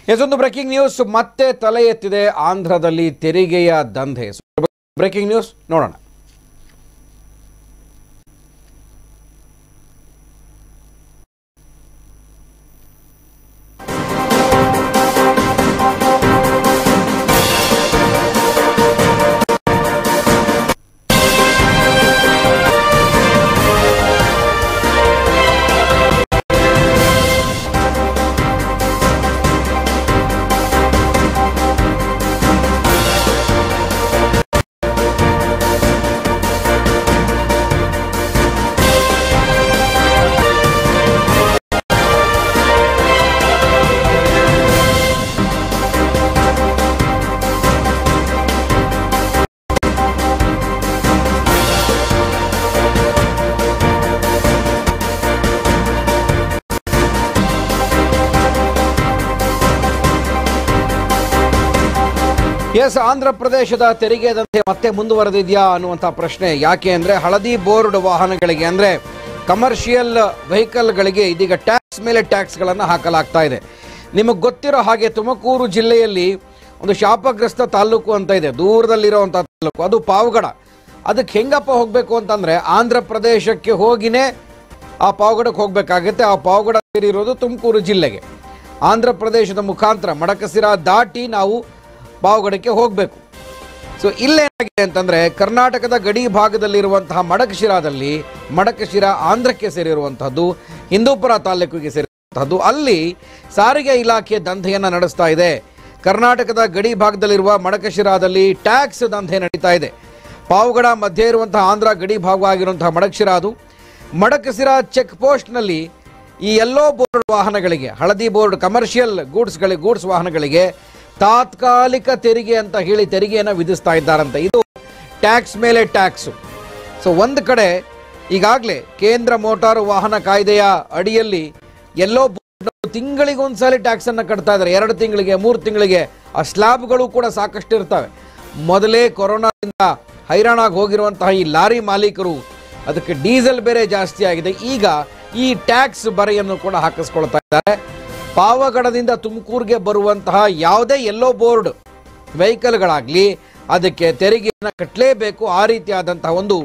ಇದೊಂದು breaking news ಮತ್ತೆ ತಲೆ ಎತ್ತಿದೆ ಆಂಧ್ರದಲ್ಲಿ ತೆರಿಗೆಯ ದಂಧೆ ಬ್ರೇಕಿಂಗ್ ನ್ಯೂಸ್ ನೋಡೋಣ ಎಸ್ ಆಂಧ್ರ ಪ್ರದೇಶದ ತೆರಿಗೆ ದಂಧೆ ಮತ್ತೆ ಮುಂದುವರೆದಿದೆಯಾ ಅನ್ನುವಂಥ ಪ್ರಶ್ನೆ ಯಾಕೆ ಅಂದ್ರೆ ಹಳದಿ ಬೋರ್ಡ್ ವಾಹನಗಳಿಗೆ ಅಂದ್ರೆ ಕಮರ್ಷಿಯಲ್ ವೆಹಿಕಲ್ಗಳಿಗೆ ಇದೀಗ ಟ್ಯಾಕ್ಸ್ ಮೇಲೆ ಟ್ಯಾಕ್ಸ್ಗಳನ್ನು ಹಾಕಲಾಗ್ತಾ ಇದೆ ನಿಮಗೆ ಗೊತ್ತಿರೋ ಹಾಗೆ ತುಮಕೂರು ಜಿಲ್ಲೆಯಲ್ಲಿ ಒಂದು ಶಾಪಗ್ರಸ್ತ ತಾಲೂಕು ಅಂತ ಇದೆ ದೂರದಲ್ಲಿರುವಂಥ ತಾಲೂಕು ಅದು ಪಾವಗಡ ಅದಕ್ಕೆ ಹೆಂಗಪ್ಪ ಹೋಗಬೇಕು ಅಂತಂದ್ರೆ ಆಂಧ್ರ ಪ್ರದೇಶಕ್ಕೆ ಹೋಗಿನೇ ಆ ಪಾವಗಡಕ್ಕೆ ಹೋಗಬೇಕಾಗುತ್ತೆ ಆ ಪಾವಗಡ ಸೇರಿರೋದು ತುಮಕೂರು ಜಿಲ್ಲೆಗೆ ಆಂಧ್ರ ಪ್ರದೇಶದ ಮುಖಾಂತರ ಮಡಕಸಿರ ದಾಟಿ ನಾವು ಪಾವಗಡಕ್ಕೆ ಹೋಗಬೇಕು ಸೊ ಇಲ್ಲೇನಾಗಿದೆ ಅಂತಂದ್ರೆ ಕರ್ನಾಟಕದ ಗಡಿ ಭಾಗದಲ್ಲಿರುವಂತಹ ಮಡಕಶಿರಾದಲ್ಲಿ ಮಡಕಶಿರ ಆಂಧ್ರಕ್ಕೆ ಸೇರಿರುವಂತಹದ್ದು ಹಿಂದೂಪುರ ತಾಲೂಕಿಗೆ ಸೇರಿರುವಂತಹದ್ದು ಅಲ್ಲಿ ಸಾರಿಗೆ ಇಲಾಖೆ ದಂಧೆಯನ್ನು ನಡೆಸ್ತಾ ಇದೆ ಕರ್ನಾಟಕದ ಗಡಿ ಭಾಗದಲ್ಲಿರುವ ಮಡಕಶಿರಾದಲ್ಲಿ ಟ್ಯಾಕ್ಸ್ ದಂಧೆ ನಡೀತಾ ಇದೆ ಪಾವಗಡ ಮಧ್ಯೆ ಇರುವಂತಹ ಆಂಧ್ರ ಗಡಿ ಭಾಗವಾಗಿರುವಂತಹ ಮಡಕಶಿರ ಅದು ಮಡಕಸಿರ ಚೆಕ್ ಪೋಸ್ಟ್ನಲ್ಲಿ ಈ ಎಲ್ಲೋ ಬೋರ್ಡ್ ವಾಹನಗಳಿಗೆ ಹಳದಿ ಬೋರ್ಡ್ ಕಮರ್ಷಿಯಲ್ ಗೂಡ್ಸ್ಗಳಿಗೆ ಗೂಡ್ಸ್ ವಾಹನಗಳಿಗೆ ತಾತ್ಕಾಲಿಕ ತೆರಿಗೆ ಅಂತ ಹೇಳಿ ತೆರಿಗೆಯನ್ನು ವಿಧಿಸ್ತಾ ಇದ್ದಾರಂತೆ ಇದು ಟ್ಯಾಕ್ಸ್ ಮೇಲೆ ಟ್ಯಾಕ್ಸು ಸೊ ಒಂದು ಕಡೆ ಈಗಾಗಲೇ ಕೇಂದ್ರ ಮೋಟಾರು ವಾಹನ ಕಾಯ್ದೆಯ ಅಡಿಯಲ್ಲಿ ಎಲ್ಲೋ ಬೋರ್ಡ್ ತಿಂಗಳಿಗೊಂದ್ಸಲಿ ಟ್ಯಾಕ್ಸ್ ಅನ್ನ ಕಟ್ತಾ ಇದ್ದಾರೆ ಎರಡು ತಿಂಗಳಿಗೆ ಮೂರು ತಿಂಗಳಿಗೆ ಆ ಸ್ಲ್ಯಾಬ್ಗಳು ಕೂಡ ಸಾಕಷ್ಟು ಇರ್ತವೆ ಮೊದಲೇ ಕೊರೋನಾದಿಂದ ಹೈರಾಣಾಗಿ ಹೋಗಿರುವಂತಹ ಈ ಲಾರಿ ಮಾಲೀಕರು ಅದಕ್ಕೆ ಡೀಸೆಲ್ ಬೇರೆ ಜಾಸ್ತಿ ಆಗಿದೆ ಈಗ ಈ ಟ್ಯಾಕ್ಸ್ ಬರೆಯನ್ನು ಕೂಡ ಹಾಕಿಸ್ಕೊಳ್ತಾ ಇದ್ದಾರೆ ಪಾವಗಡದಿಂದ ತುಮಕೂರಿಗೆ ಬರುವಂತಹ ಯಾವುದೇ ಎಲ್ಲೋ ಬೋರ್ಡ್ ವೆಹಿಕಲ್ಗಳಾಗ್ಲಿ ಅದಕ್ಕೆ ತೆರಿಗೆಯನ್ನು ಕಟ್ಟಲೇಬೇಕು ಆ ರೀತಿಯಾದಂತಹ ಒಂದು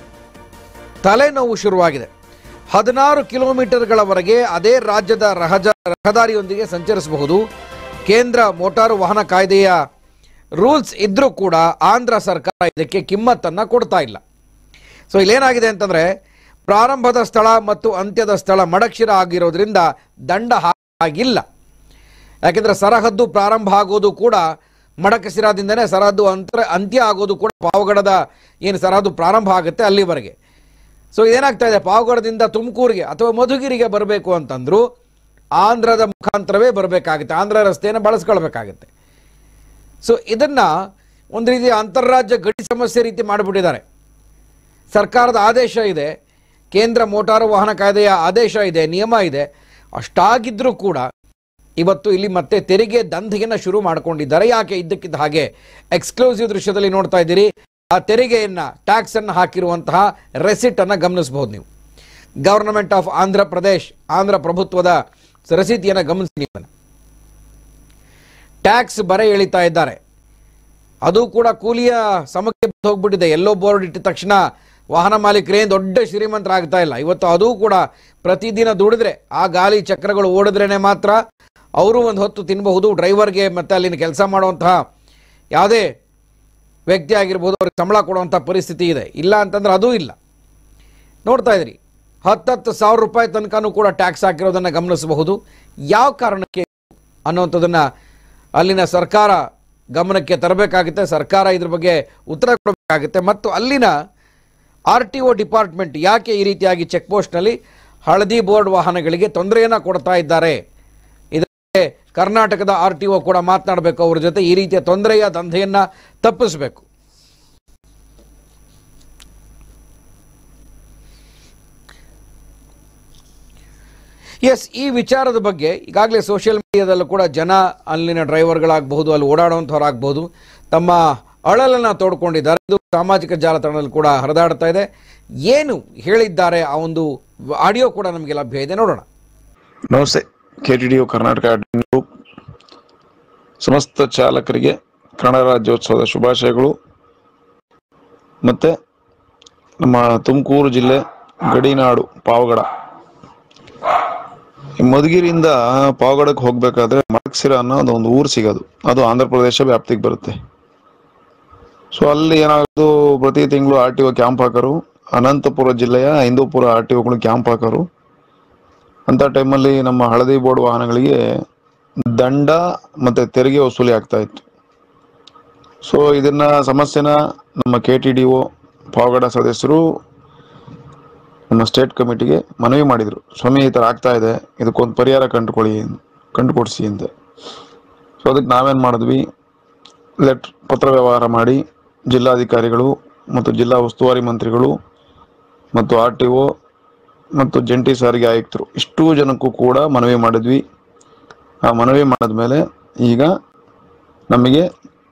ತಲೆನೋವು ಶುರುವಾಗಿದೆ ಹದಿನಾರು ಕಿಲೋಮೀಟರ್ಗಳವರೆಗೆ ಅದೇ ರಾಜ್ಯದ ರಹಜ ರಹದಾರಿಯೊಂದಿಗೆ ಸಂಚರಿಸಬಹುದು ಕೇಂದ್ರ ಮೋಟಾರು ವಾಹನ ಕಾಯ್ದೆಯ ರೂಲ್ಸ್ ಇದ್ರೂ ಕೂಡ ಆಂಧ್ರ ಸರ್ಕಾರ ಇದಕ್ಕೆ ಕಿಮ್ಮತ್ತನ್ನು ಕೊಡ್ತಾ ಇಲ್ಲ ಸೊ ಇಲ್ಲೇನಾಗಿದೆ ಅಂತಂದ್ರೆ ಪ್ರಾರಂಭದ ಸ್ಥಳ ಮತ್ತು ಅಂತ್ಯದ ಸ್ಥಳ ಮಡಕ್ಷಿರ ಆಗಿರೋದ್ರಿಂದ ದಂಡ ಆಗಿಲ್ಲ ಯಾಕೆಂದ್ರೆ ಸರಹದ್ದು ಪ್ರಾರಂಭ ಆಗೋದು ಕೂಡ ಮಡಕಸಿರಾದಿಂದನೇ ಸರಹದ್ದು ಅಂತರ ಅಂತ್ಯ ಆಗೋದು ಕೂಡ ಪಾವಗಡದ ಏನು ಸರಹದ್ದು ಪ್ರಾರಂಭ ಆಗುತ್ತೆ ಅಲ್ಲಿವರೆಗೆ ಸೊ ಏನಾಗ್ತಾ ಇದೆ ಪಾವಗಡದಿಂದ ತುಮಕೂರಿಗೆ ಅಥವಾ ಮಧುಗಿರಿಗೆ ಬರಬೇಕು ಅಂತಂದ್ರು ಆಂಧ್ರದ ಮುಖಾಂತರವೇ ಬರಬೇಕಾಗುತ್ತೆ ಆಂಧ್ರ ರಸ್ತೆಯನ್ನು ಬಳಸ್ಕೊಳ್ಬೇಕಾಗುತ್ತೆ ಸೊ ಇದನ್ನ ಒಂದು ರೀತಿಯ ಅಂತಾರಾಜ್ಯ ಗಡಿ ಸಮಸ್ಯೆ ರೀತಿ ಮಾಡಿಬಿಟ್ಟಿದ್ದಾರೆ ಸರ್ಕಾರದ ಆದೇಶ ಇದೆ ಕೇಂದ್ರ ಮೋಟಾರು ವಾಹನ ಕಾಯ್ದೆಯ ಆದೇಶ ಇದೆ ನಿಯಮ ಇದೆ ಅಷ್ಟಾಗಿದ್ರೂ ಕೂಡ ಇವತ್ತು ಇಲ್ಲಿ ಮತ್ತೆ ತೆರಿಗೆ ದಂಧೆಯನ್ನು ಶುರು ಮಾಡಿಕೊಂಡಿದ್ದಾರೆ ಯಾಕೆ ಇದ್ದಕ್ಕಿದ್ದ ಹಾಗೆ ಎಕ್ಸ್ಕ್ಲೂಸಿವ್ ದೃಶ್ಯದಲ್ಲಿ ನೋಡ್ತಾ ಇದ್ದೀರಿ ಆ ತೆರಿಗೆಯನ್ನ ಟ್ಯಾಕ್ಸ್ ಅನ್ನು ಹಾಕಿರುವಂತಹ ರೆಸಿಟ್ ಅನ್ನ ಗಮನಿಸಬಹುದು ನೀವು ಗವರ್ನಮೆಂಟ್ ಆಫ್ ಆಂಧ್ರ ಪ್ರದೇಶ್ ಆಂಧ್ರ ಪ್ರಭುತ್ವದ ರಸೀತಿಯನ್ನು ಗಮನಿಸಿ ನೀವು ಅದನ್ನ. ಟ್ಯಾಕ್ಸ್ ಬರೆ ಎಳಿತಾ ಇದ್ದಾರೆ ಅದು ಕೂಡ ಕೂಲಿಯ ಸಮಕ್ಕೆ ಬಂದು ಹೋಗ್ಬಿಟ್ಟಿದೆ ಎಲ್ಲೋ ಬೋರ್ಡ್ ಇಟ್ಟ ತಕ್ಷಣ ವಾಹನ ಮಾಲೀಕರೇನು ದೊಡ್ಡ ಶ್ರೀಮಂತರಾಗ್ತಾ ಇಲ್ಲ ಇವತ್ತು ಅದು ಕೂಡ ಪ್ರತಿದಿನ ದುಡಿದ್ರೆ ಆ ಗಾಲಿ ಚಕ್ರಗಳು ಓಡಿದ್ರೇನೆ ಮಾತ್ರ ಅವರು ಒಂದು ಹೊತ್ತು ತಿನ್ನಬಹುದು ಡ್ರೈವರ್ಗೆ ಮತ್ತೆ ಅಲ್ಲಿನ ಕೆಲಸ ಮಾಡುವಂತಹ ಯಾವುದೇ ವ್ಯಕ್ತಿ ಆಗಿರ್ಬೋದು ಅವ್ರಿಗೆ ಸಂಬಳ ಕೊಡುವಂಥ ಪರಿಸ್ಥಿತಿ ಇದೆ ಇಲ್ಲ ಅಂತಂದ್ರೆ ಅದೂ ಇಲ್ಲ ನೋಡ್ತಾ ಇದ್ರಿ ಹತ್ತತ್ತು ಸಾವಿರ ರೂಪಾಯಿ ತನಕನೂ ಕೂಡ ಟ್ಯಾಕ್ಸ್ ಹಾಕಿರೋದನ್ನು ಗಮನಿಸಬಹುದು ಯಾವ ಕಾರಣಕ್ಕೆ ಅನ್ನುವಂಥದ್ದನ್ನು ಅಲ್ಲಿನ ಸರ್ಕಾರ ಗಮನಕ್ಕೆ ತರಬೇಕಾಗುತ್ತೆ ಸರ್ಕಾರ ಇದ್ರ ಬಗ್ಗೆ ಉತ್ತರ ಕೊಡಬೇಕಾಗುತ್ತೆ ಮತ್ತು ಅಲ್ಲಿನ ಆರ್ ಟಿ ಒ ಡಿಪಾರ್ಟ್ಮೆಂಟ್ ಯಾಕೆ ಈ ರೀತಿಯಾಗಿ ಚೆಕ್ ಪೋಸ್ಟ್ನಲ್ಲಿ ಹಳದಿ ಬೋರ್ಡ್ ವಾಹನಗಳಿಗೆ ತೊಂದರೆಯನ್ನು ಕೊಡ್ತಾ ಇದ್ದಾರೆ ಇದಕ್ಕೆ ಕರ್ನಾಟಕದ ಆರ್ ಟಿ ಒ ಕೂಡ ಮಾತನಾಡಬೇಕು ಅವ್ರ ಜೊತೆ ಈ ರೀತಿಯ ತೊಂದರೆಯ ದಂಧೆಯನ್ನು ತಪ್ಪಿಸಬೇಕು ಎಸ್ ಈ ವಿಚಾರದ ಬಗ್ಗೆ ಈಗಾಗಲೇ ಸೋಷಿಯಲ್ ಮೀಡಿಯಾದಲ್ಲೂ ಕೂಡ ಜನ ಅಲ್ಲಿನ ಡ್ರೈವರ್ಗಳಾಗಬಹುದು ಅಲ್ಲಿ ಓಡಾಡುವಂಥವ್ರಾಗಬಹುದು ತಮ್ಮ ಅಳಲನ್ನು ತೋಡ್ಕೊಂಡಿದ್ದಾರೆ ಇದು ಸಾಮಾಜಿಕ ಜಾಲತಾಣದಲ್ಲಿ ಕೂಡ ಹರಿದಾಡ್ತಾ ಇದೆ ಏನು ಹೇಳಿದ್ದಾರೆ ಆ ಒಂದು ಆಡಿಯೋ ಕೂಡ ನಮಗೆ ಲಭ್ಯ ಇದೆ ನೋಡೋಣ ನಮಸ್ತೆ K T D U Karnataka ನೀವು ಸಮಸ್ತ ಚಾಲಕರಿಗೆ ಕನ್ನಡ ರಾಜ್ಯೋತ್ಸವದ ಶುಭಾಶಯಗಳು ಮತ್ತು ನಮ್ಮ ತುಮಕೂರು ಜಿಲ್ಲೆ ಗಡಿನಾಡು ಪಾವಗಡ ಈ ಮಧುಗಿರಿಯಿಂದ ಪಾವಗಡಕ್ಕೆ ಹೋಗ್ಬೇಕಾದ್ರೆ ಮಡಕ್ಸಿರ ಅನ್ನೋ ಒಂದು ಊರು ಸಿಗೋದು ಅದು ಆಂಧ್ರ ಪ್ರದೇಶ ವ್ಯಾಪ್ತಿಗೆ ಬರುತ್ತೆ ಸೊ ಅಲ್ಲಿ ಏನಾಗೋದು ಪ್ರತಿ ತಿಂಗಳು ಆರ್ ಟಿ ಒ ಕ್ಯಾಂಪ್ ಹಾಕರು ಅನಂತಪುರ ಜಿಲ್ಲೆಯ ಹಿಂದೂಪುರ ಆರ್ ಟಿ ಒಗಳು ಕ್ಯಾಂಪ್ ಹಾಕರು ಅಂತ ಟೈಮಲ್ಲಿ ನಮ್ಮ ಹಳದಿ ಬೋರ್ಡ್ ವಾಹನಗಳಿಗೆ ದಂಡ ಮತ್ತೆ ತೆರಿಗೆ ವಸೂಲಿ ಆಗ್ತಾ ಇತ್ತು ಸೊ ಇದನ್ನ ಸಮಸ್ಯೆನ ನಮ್ಮ K T D O Pavagada ಸದಸ್ಯರು ನಮ್ಮ ಸ್ಟೇಟ್ ಕಮಿಟಿಗೆ ಮನವಿ ಮಾಡಿದರು ಸ್ವಾಮಿ ಈ ಥರ ಆಗ್ತಾ ಇದೆ ಇದಕ್ಕೊಂದು ಪರಿಹಾರ ಕಂಡುಕೊಳ್ಳಿ ಕಂಡುಕೊಡಿಸಿ ಅಂತ ಸೊ ಅದಕ್ಕೆ ನಾವೇನು ಮಾಡಿದ್ವಿ ಲೆಟ್ ಪತ್ರ ವ್ಯವಹಾರ ಮಾಡಿ ಜಿಲ್ಲಾಧಿಕಾರಿಗಳು ಮತ್ತು ಜಿಲ್ಲಾ ಉಸ್ತುವಾರಿ ಮಂತ್ರಿಗಳು ಮತ್ತು ಆರ್ ಟಿ ಒ ಮತ್ತು ಜಂಟಿ ಸಾರಿಗೆ ಆಯುಕ್ತರು ಇಷ್ಟೂ ಜನಕ್ಕೂ ಕೂಡ ಮನವಿ ಮಾಡಿದ್ವಿ ಆ ಮನವಿ ಮಾಡಿದ್ಮೇಲೆ ಈಗ ನಮಗೆ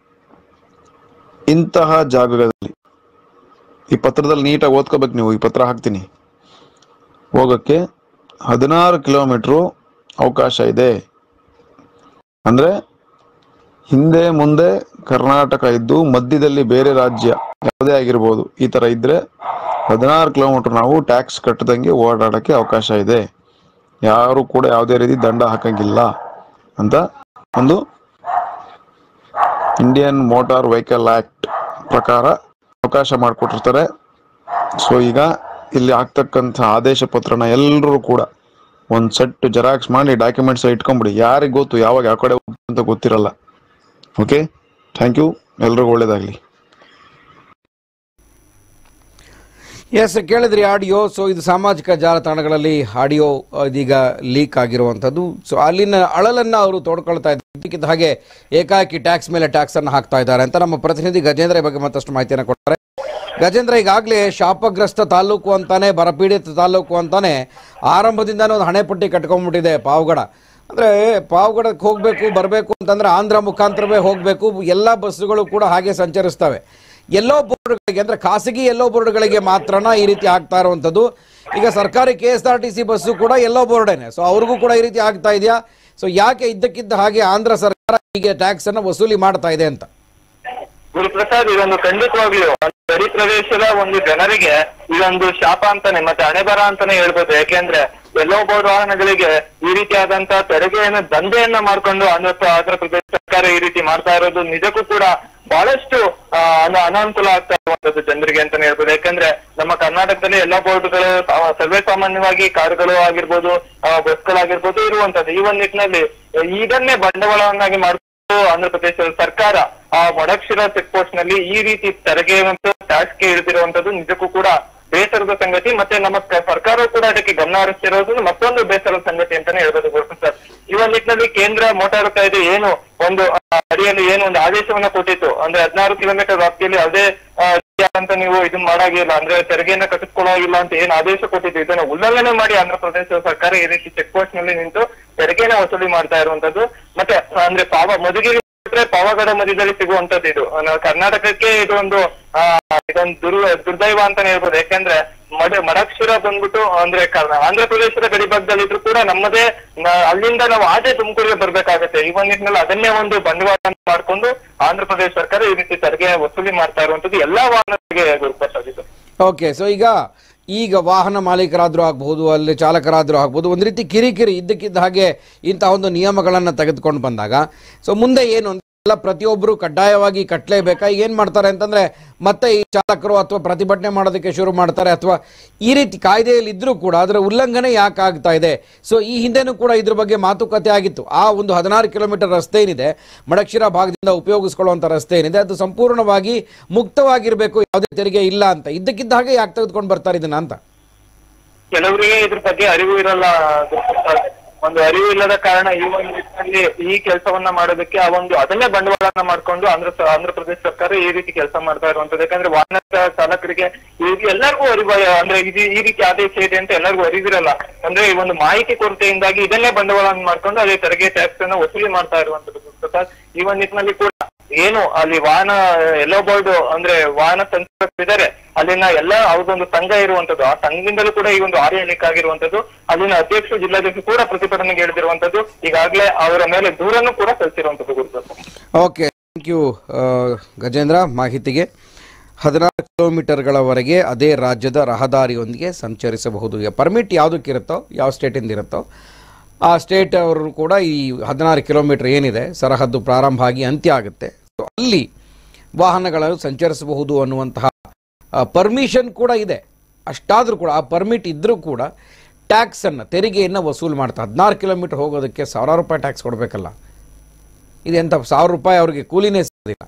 ಇಂತಹ ಜಾಗದಲ್ಲಿ ಈ ಪತ್ರದಲ್ಲಿ ನೀಟಾಗಿ ಓದ್ಕೋಬೇಕು ನೀವು ಈ ಪತ್ರ ಹಾಕ್ತೀನಿ ಹೋಗೋಕ್ಕೆ ಹದಿನಾರು ಕಿಲೋಮೀಟ್ರು ಅವಕಾಶ ಇದೆ ಅಂದರೆ ಹಿಂದೆ ಮುಂದೆ ಕರ್ನಾಟಕ ಇದ್ದು ಮಧ್ಯದಲ್ಲಿ ಬೇರೆ ರಾಜ್ಯ ಯಾವುದೇ ಆಗಿರ್ಬೋದು ಈ ಥರ ಇದ್ದರೆ ಹದಿನಾರು ಕಿಲೋಮೀಟರ್ ನಾವು ಟ್ಯಾಕ್ಸ್ ಕಟ್ಟದಂಗೆ ಓಡಾಡೋಕ್ಕೆ ಅವಕಾಶ ಇದೆ ಯಾರು ಕೂಡ ಯಾವುದೇ ರೀತಿ ದಂಡ ಹಾಕಂಗಿಲ್ಲ ಅಂತ ಒಂದು ಇಂಡಿಯನ್ ಮೋಟಾರ್ ವೆಹಿಕಲ್ ಆಕ್ಟ್ ಪ್ರಕಾರ ಅವಕಾಶ ಮಾಡಿಕೊಟ್ಟಿರ್ತಾರೆ ಸೊ ಈಗ ಇಲ್ಲಿ ಆಗ್ತಕ್ಕಂಥ ಆದೇಶ ಪತ್ರನ ಎಲ್ಲರೂ ಕೂಡ ಒಂದು ಸೆಟ್ ಜೆರಾಕ್ಸ್ ಮಾಡಿ ಡಾಕ್ಯುಮೆಂಟ್ಸ್ ಇಟ್ಕೊಂಬಿಡಿ ಯಾರಿಗೆ ಗೊತ್ತು ಯಾವಾಗ ಯಾವ ಕಡೆ ಹೋಗ್ಬೇಕು ಅಂತ ಗೊತ್ತಿರಲ್ಲ ಓಕೆ ಥ್ಯಾಂಕ್ ಯು ಎಲ್ರಿಗೂ ಒಳ್ಳೇದಾಗಲಿ ಎಸ್ ಕೇಳಿದ್ರಿ ಆಡಿಯೋ ಸೊ ಇದು ಸಾಮಾಜಿಕ ಜಾಲತಾಣಗಳಲ್ಲಿ ಆಡಿಯೋ ಇದೀಗ ಲೀಕ್ ಆಗಿರುವಂಥದ್ದು ಸೊ ಅಲ್ಲಿನ ಅಳಲನ್ನು ಅವರು ತೋಡ್ಕೊಳ್ತಾ ಇದ್ದಾರೆ ಇದಕ್ಕಿದ್ದ ಹಾಗೆ ಏಕಾಏಕಿ ಟ್ಯಾಕ್ಸ್ ಮೇಲೆ ಟ್ಯಾಕ್ಸ್ ಅನ್ನು ಹಾಕ್ತಾ ಇದ್ದಾರೆ ಅಂತ ನಮ್ಮ ಪ್ರತಿನಿಧಿ ಗಜೇಂದ್ರ ಈ ಬಗ್ಗೆ ಮತ್ತಷ್ಟು ಮಾಹಿತಿಯನ್ನು ಕೊಡ್ತಾರೆ ಗಜೇಂದ್ರ ಈಗಾಗಲೇ ಶಾಪಗ್ರಸ್ತ ತಾಲೂಕು ಅಂತಾನೆ ಬರಪೀಡಿತ ತಾಲೂಕು ಅಂತಾನೆ ಆರಂಭದಿಂದಾನೇ ಒಂದು ಹಣೆಪಟ್ಟಿ ಕಟ್ಕೊಂಡ್ಬಿಟ್ಟಿದೆ ಪಾವಗಡ ಅಂದರೆ ಪಾವಗಡಕ್ಕೆ ಹೋಗಬೇಕು ಬರಬೇಕು ಅಂತಂದ್ರೆ ಆಂಧ್ರ ಮುಖಾಂತರವೇ ಹೋಗಬೇಕು ಎಲ್ಲ ಬಸ್ಸುಗಳು ಕೂಡ ಹಾಗೆ ಸಂಚರಿಸ್ತವೆ ಎಲ್ಲೋ ಬೋರ್ಡ್ಗಳಿಗೆ ಅಂದ್ರೆ ಖಾಸಗಿ ಎಲ್ಲೋ ಬೋರ್ಡ್ಗಳಿಗೆ ಮಾತ್ರನ ಈ ರೀತಿ ಆಗ್ತಾ ಇರುವಂಥದ್ದು ಈಗ ಸರ್ಕಾರಿ K S R T C bus ಕೂಡ ಎಲ್ಲೋ ಬೋರ್ಡೇನೆ ಸೊ ಅವ್ರಿಗೂ ಕೂಡ ಈ ರೀತಿ ಆಗ್ತಾ ಇದೆಯಾ ಸೊ ಯಾಕೆ ಇದ್ದಕ್ಕಿದ್ದ ಹಾಗೆ ಆಂಧ್ರ ಸರ್ಕಾರ ಹೀಗೆ ಟ್ಯಾಕ್ಸ್ ಅನ್ನು ವಸೂಲಿ ಮಾಡ್ತಾ ಇದೆ ಅಂತ ಗುರುಪ್ರಸಾದ್ ಇದೊಂದು ಖಂಡಿತವಾಗ್ಲೂ ಗಡಿ ಪ್ರದೇಶದ ಒಂದು ಜನರಿಗೆ ಇದೊಂದು ಶಾಪ ಅಂತಾನೆ ಮತ್ತೆ ಹಣೆಬರ ಅಂತಾನೆ ಹೇಳ್ಬೋದು ಯಾಕೆಂದ್ರೆ ಎಲ್ಲೋ ಬೋರ್ಡ್ ವಾಹನಗಳಿಗೆ ಈ ರೀತಿಯಾದಂತ ತೆರಿಗೆಯನ್ನು ದಂಧೆಯನ್ನ ಮಾಡ್ಕೊಂಡು ಆಂಧ್ರ ಆಂಧ್ರ ಪ್ರದೇಶ ಸರ್ಕಾರ ಈ ರೀತಿ ಮಾಡ್ತಾ ಇರೋದು ನಿಜಕ್ಕೂ ಕೂಡ ಬಹಳಷ್ಟು ಆ, ಅನ- ಅನಾನುಕೂಲ ಆಗ್ತಾ ಇರುವಂತದ್ದು ಜನರಿಗೆ ಅಂತಾನೆ ಹೇಳ್ಬೋದು ಯಾಕಂದ್ರೆ ನಮ್ಮ ಕರ್ನಾಟಕದಲ್ಲಿ ಎಲ್ಲಾ ಬೋರ್ಡ್ಗಳು ಸಾ- ಸರ್ವೇ ಸಾಮಾನ್ಯವಾಗಿ ಕಾರುಗಳು ಆಗಿರ್ಬೋದು ಆ, ಬಸ್ಗಳಾಗಿರ್ಬೋದು ಇರುವಂತದ್ದು ಈ ಒಂದ್ ನಿಟ್ಟಿನಲ್ಲಿ ಇದನ್ನೇ ಬಂಡವಾಳವನ್ನಾಗಿ ಮಾಡ್ಕೊಂಡು ಆಂಧ್ರ ಪ್ರದೇಶದ ಸರ್ಕಾರ ಆ ಮೊಡಕ್ಷಿರ ಚೆಕ್ ಪೋಸ್ಟ್ ನಲ್ಲಿ ಈ ರೀತಿ ತೆರಿಗೆ ಮತ್ತು ಟ್ಯಾಕ್ಸ್ಗೆ ಇಳಿದಿರುವಂತದ್ದು ನಿಜಕ್ಕೂ ಕೂಡ ಬೇಸರದ ಸಂಗತಿ ಮತ್ತೆ ನಮ್ಮ ಕ- ಸರ್ಕಾರ ಕೂಡ ಅದಕ್ಕೆ ಗಮನ ಹರಿಸ್ತಿರೋದು ಮತ್ತೊಂದು ಬೇಸರದ ಸಂಗತಿ ಅಂತಾನೆ ಹೇಳ್ಬೋದು ಗುರುಪ್ರಸಾದ್ ಈ ಒಂದು ನಿಟ್ಟಿನಲ್ಲಿ ಕೇಂದ್ರ ಮೋಟಾರು ಕಾಯ್ದೆ ಏನು ಒಂದು ಆ, ಅಡಿಯಲ್ಲಿ ಏನು ಒಂದು ಆದೇಶವನ್ನ ಕೊಟ್ಟಿತ್ತು ಅಂದ್ರೆ ಹದಿನಾರು ಕಿಲೋಮೀಟರ್ ವ್ಯಾಪ್ತಿಯಲ್ಲಿ ಅದೇ ಅಂತ ನೀವು ಇದನ್ನ ಮಾಡಾಗಿಲ್ಲ ಅಂದ್ರೆ ತೆರಿಗೆಯನ್ನ ಕಟ್ಟಿಸ್ಕೊಳ್ಳೋಗಿಲ್ಲ ಅಂತ ಏನ್ ಆದೇಶ ಕೊಟ್ಟಿತ್ತು ಇದನ್ನ ಉಲ್ಲಂಘನೆ ಮಾಡಿ ಆಂಧ್ರ ಪ್ರದೇಶ ಸರ್ಕಾರ ಈ ರೀತಿ ಚೆಕ್ ಪೋಸ್ಟ್ ನಲ್ಲಿ ನಿಂತು ತೆರಿಗೆನ ವಸೂಲಿ ಮಾಡ್ತಾ ಇರುವಂತದ್ದು ಮತ್ತೆ ಅಂದ್ರೆ ಪಾವ ಮಧುಗಿರಿ ಬಿಟ್ರೆ ಪಾವಗಡ ಮಧ್ಯದಲ್ಲಿ ಸಿಗುವಂತದ್ದು ಇದು ನಾವು ಕರ್ನಾಟಕಕ್ಕೆ ಇದು ಒಂದು ಆ, ಇದೊಂದು ದುರ್ ದುರ್ದೈವ ಅಂತಾನೆ ಹೇಳ್ಬೋದು ಯಾಕಂದ್ರೆ ಮಡ ಮಡಕ್ಷಿರ ಬಂದ್ಬಿಟ್ಟು ಅಂದ್ರೆ ಕರ್ನಾ- ಆಂಧ್ರ ಪ್ರದೇಶದ ಗಡಿ ಭಾಗದಲ್ಲಿ ಇದ್ರು ಕೂಡ ನಮ್ಮದೇ ನ- ಅಲ್ಲಿಂದ ನಾವು ಆಚೆ ತುಮಕೂರಿಗೆ ಬರ್ಬೇಕಾಗತ್ತೆ ಈ ಒಂದು ನಿಟ್ಟಿನಲ್ಲಿ ಅದನ್ನೇ ಒಂದು ಬಂಡವಾಳ ಮಾಡ್ಕೊಂಡು ಆಂಧ್ರ ಪ್ರದೇಶ ಸರ್ಕಾರ ಈ ರೀತಿ ತೆರಿಗೆ ವಸೂಲಿ ಮಾಡ್ತಾ ಇರುವಂತದ್ದು ಎಲ್ಲಾ ವಾಹನಗಳಿಗೆ ಗುರುಪಡಿಸೋದು ಇದು ಓಕೆ ಸೊ ಈಗ ಈಗ ವಾಹನ ಮಾಲೀಕರಾದರೂ ಆಗ್ಬೋದು ಅಲ್ಲಿ ಚಾಲಕರಾದರೂ ಆಗ್ಬೋದು ಒಂದು ರೀತಿ ಕಿರಿಕಿರಿ ಇದ್ದಕ್ಕಿದ್ದ ಹಾಗೆ ಇಂತಹ ಒಂದು ನಿಯಮಗಳನ್ನು ತೆಗೆದುಕೊಂಡು ಬಂದಾಗ ಸೊ ಮುಂದೆ ಏನು ಅಂತ ಎಲ್ಲ ಪ್ರತಿಯೊಬ್ಬರು ಕಡ್ಡಾಯವಾಗಿ ಕಟ್ಟಲೇಬೇಕಾ ಏನು ಮಾಡ್ತಾರೆ ಅಂತಂದ್ರೆ ಮತ್ತೆ ಈ ಚಾಲಕರು ಅಥವಾ ಪ್ರತಿಭಟನೆ ಮಾಡೋದಕ್ಕೆ ಶುರು ಮಾಡ್ತಾರೆ ಅಥವಾ ಈ ರೀತಿ ಕಾಯ್ದೆಯಲ್ಲಿ ಇದ್ರೂ ಕೂಡ ಅದರ ಉಲ್ಲಂಘನೆ ಯಾಕೆ ಆಗ್ತಾ ಇದೆ ಸೊ ಈ ಹಿಂದೆನೂ ಕೂಡ ಇದ್ರ ಬಗ್ಗೆ ಮಾತುಕತೆ ಆಗಿತ್ತು ಆ ಒಂದು ಹದಿನಾರು ಕಿಲೋಮೀಟರ್ ರಸ್ತೆ ಏನಿದೆ ಮಡಕ್ಷಿರ ಭಾಗದಿಂದ ಉಪಯೋಗಿಸ್ಕೊಳ್ಳುವಂಥ ರಸ್ತೆ ಏನಿದೆ ಅದು ಸಂಪೂರ್ಣವಾಗಿ ಮುಕ್ತವಾಗಿರಬೇಕು ಯಾವುದೇ ತೆರಿಗೆ ಇಲ್ಲ ಅಂತ ಇದ್ದಕ್ಕಿದ್ದ ಹಾಗೆ ಯಾಕೆ ತೆಗೆದುಕೊಂಡು ಬರ್ತಾರೆ ಇದನ್ನ ಅಂತ ಕೆಲವರಿಗೆ ಇದ್ರ ಬಗ್ಗೆ ಅರಿವು ಇರಲ್ಲ ಗುರುಪ್ರಸಾದ್. ಒಂದು ಅರಿವು ಇಲ್ಲದ ಕಾರಣ ಈ ಒಂದು ನಿಟ್ಟಿನಲ್ಲಿ ಈ ಕೆಲಸವನ್ನ ಮಾಡೋದಕ್ಕೆ ಆ ಒಂದು ಅದನ್ನೇ ಬಂಡವಾಳನ ಮಾಡ್ಕೊಂಡು ಆಂಧ್ರ ಸ- ಆಂಧ್ರ ಪ್ರದೇಶ ಸರ್ಕಾರ ಈ ರೀತಿ ಕೆಲಸ ಮಾಡ್ತಾ ಇರುವಂತದ್ದು ಯಾಕಂದ್ರೆ ವಾಹನ ಚ- ಚಾಲಕರಿಗೆ ಇದು ಎಲ್ಲರಿಗೂ ಅರಿವು ಅಂದ್ರೆ ಇದು ಈ ರೀತಿ ಆದೇಶ ಇದೆ ಅಂತ ಎಲ್ಲರಿಗೂ ಅರಿವಿರಲ್ಲ ಅಂದ್ರೆ ಈ ಒಂದು ಮಾಹಿತಿ ಕೊರತೆಯಿಂದಾಗಿ ಇದನ್ನೇ ಬಂಡವಾಳ ಮಾಡ್ಕೊಂಡು ಅದೇ ತೆರಿಗೆ ಟ್ಯಾಕ್ಸ್ ಅನ್ನ ವಸೂಲಿ ಮಾಡ್ತಾ ಇರುವಂತದ್ದು ಪ್ರಸಾದ್ ಈ ಒಂದು ನಿಟ್ಟಿನಲ್ಲಿ ಕೂಡ ಏನು ಅಲ್ಲಿ ವಾಹನ ಎಲ್ಲೋ ಬೋರ್ಡ್ ಅಂದ್ರೆ ವಾಹನ ಸಂಚಾರಕರಿದ್ದಾರೆ ಅಲ್ಲಿನ ಎಲ್ಲ ಅವ್ರದೊಂದು ಸಂಘ ಇರುವಂತದ್ದು ಆ ಸಂಘದಿಂದಲೂ ಕೂಡ ಈ ಒಂದು ಆರು ಎಣಿಕೆ ಆಗಿರುವಂತದ್ದು ಅಲ್ಲಿನ ಅಧ್ಯಕ್ಷರು ಜಿಲ್ಲಾಧ್ಯಕ್ಷರು ಕೂಡ ಪ್ರತಿಭಟನೆಗೆ ಇಳಿದಿರುವಂತದ್ದು ಈಗಾಗಲೇ ಅವರ ಮೇಲೆ ದೂರನ್ನು ಕೂಡ ಸಲ್ಲಿಸಿರುವಂತದ್ದು Guruprasad okay thank you Gajendra ಮಾಹಿತಿಗೆ ಹದಿನಾರು ಕಿಲೋಮೀಟರ್ಗಳವರೆಗೆ ಅದೇ ರಾಜ್ಯದ ರಹದಾರಿಯೊಂದಿಗೆ ಸಂಚರಿಸಬಹುದು ಈಗ ಪರ್ಮಿಟ್ ಯಾವುದಕ್ಕಿರುತ್ತೋ ಯಾವ ಸ್ಟೇಟಿಂದ ಇರುತ್ತೋ ಆ ಸ್ಟೇಟ್ ಅವರು ಕೂಡ ಈ ಹದಿನಾರು ಕಿಲೋಮೀಟರ್ ಏನಿದೆ ಸರಹದ್ದು ಪ್ರಾರಂಭ ಆಗಿ ಅಂತ್ಯ ಆಗುತ್ತೆ ಸೊ ಅಲ್ಲಿ ವಾಹನಗಳನ್ನು ಸಂಚರಿಸಬಹುದು ಅನ್ನುವಂತಹ ಪರ್ಮಿಷನ್ ಕೂಡ ಇದೆ ಅಷ್ಟಾದರೂ ಕೂಡ ಆ ಪರ್ಮಿಟ್ ಇದ್ದರೂ ಕೂಡ ಟ್ಯಾಕ್ಸನ್ನು ತೆರಿಗೆಯನ್ನು ವಸೂಲು ಮಾಡ್ತಾರೆ ಹದಿನಾರು ಕಿಲೋಮೀಟರ್ ಹೋಗೋದಕ್ಕೆ ಸಾವಿರಾರು ರೂಪಾಯಿ ಟ್ಯಾಕ್ಸ್ ಕೊಡಬೇಕಲ್ಲ ಇದೆಂಥ ಸಾವಿರ ರೂಪಾಯಿ ಅವ್ರಿಗೆ ಕೂಲಿನೇ ಸಿಗೋದಿಲ್ಲ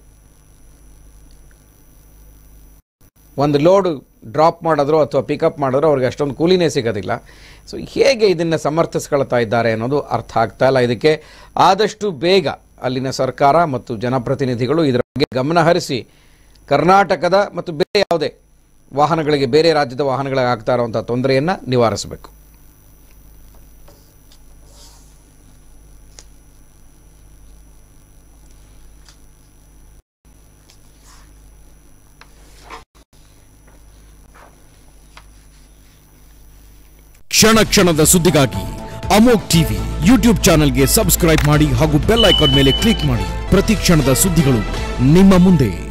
ಒಂದು ಲೋಡ್ ಡ್ರಾಪ್ ಮಾಡಿದ್ರು ಅಥವಾ ಪಿಕಪ್ ಮಾಡಿದ್ರು ಅವ್ರಿಗೆ ಅಷ್ಟೊಂದು ಕೂಲಿನೇ ಸಿಗೋದಿಲ್ಲ ಸೊ ಹೇಗೆ ಇದನ್ನು ಸಮರ್ಥಿಸ್ಕೊಳ್ತಾ ಇದ್ದಾರೆ ಅನ್ನೋದು ಅರ್ಥ ಆಗ್ತಾ ಇಲ್ಲ ಇದಕ್ಕೆ ಆದಷ್ಟು ಬೇಗ ಅಲ್ಲಿನ ಸರ್ಕಾರ ಮತ್ತು ಜನಪ್ರತಿನಿಧಿಗಳು ಇದರ ಬಗ್ಗೆ ಗಮನ ಹರಿಸಿ ಕರ್ನಾಟಕದ ಮತ್ತು ಬೇರೆ ಯಾವುದೇ ವಾಹನಗಳಿಗೆ ಬೇರೆ ರಾಜ್ಯದ ವಾಹನಗಳಿಗೆ ಆಗ್ತಾ ಇರುವಂಥ ತೊಂದರೆಯನ್ನು ನಿವಾರಿಸಬೇಕು ಕ್ಷಣ ಕ್ಷಣದ ಸುದ್ದಿಗಾಗಿ ಅಮೋಕ್ ಟಿವಿ ಯೂಟ್ಯೂಬ್ ಚಾನೆಲ್ಗೆ ಸಬ್ಸ್ಕ್ರೈಬ್ ಮಾಡಿ ಹಾಗೂ ಬೆಲ್ ಐಕಾನ್ ಮೇಲೆ ಕ್ಲಿಕ್ ಮಾಡಿ ಪ್ರತಿ ಕ್ಷಣದ ಸುದ್ದಿಗಳು ನಿಮ್ಮ ಮುಂದೆ